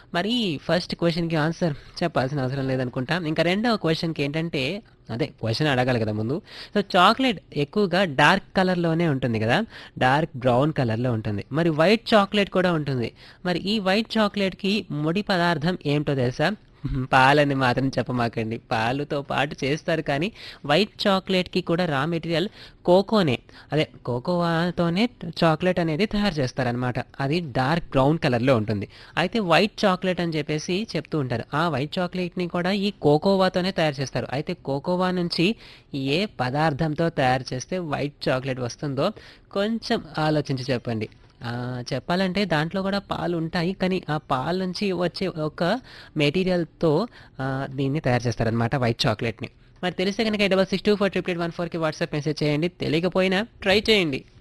మరి ఫస్ట్ క్వశ్చన్కి ఆన్సర్ చెప్పాల్సిన అవసరం లేదనుకుంటా ఇంకా రెండవ క్వశ్చన్కి ఏంటంటే అదే క్వశ్చన్ అడగాలి కదా ముందు సో చాక్లెట్ ఎక్కువగా డార్క్ కలర్లోనే ఉంటుంది కదా డార్క్ బ్రౌన్ కలర్లో ఉంటుంది మరి వైట్ చాక్లెట్ కూడా ఉంటుంది మరి ఈ వైట్ చాక్లెట్కి ముడి పదార్థం ఏమిటో తెలుసా పాలని మాత్రం చెప్పమాకండి పాలుతో పాటు చేస్తారు కానీ వైట్ చాక్లెట్కి కూడా రా మెటీరియల్ కోకోనే అదే కోకోవాతోనే చాక్లెట్ అనేది తయారు చేస్తారనమాట అది డార్క్ బ్రౌన్ కలర్లో ఉంటుంది అయితే వైట్ చాక్లెట్ అని చెప్పేసి చెప్తూ ఉంటారు ఆ వైట్ చాక్లెట్ని కూడా ఈ కోకోవాతోనే తయారు చేస్తారు అయితే కోకోవా నుంచి ఏ పదార్థంతో తయారు చేస్తే వైట్ చాక్లెట్ వస్తుందో కొంచెం ఆలోచించి చెప్పండి ఆ, చెప్పాలంటే దాంట్లో కూడా పాలు ఉంటాయి కానీ ఆ పాలు నుంచి వచ్చే ఒక మెటీరియల్తో దీన్ని తయారు చేస్తారనమాట వైట్ చాక్లెట్ని మరి తెలిస్తే కనుక double six two four triple eight one ఫోర్కి వాట్సాప్ మెసేజ్ చేయండి తెలియకపోయినా ట్రై చేయండి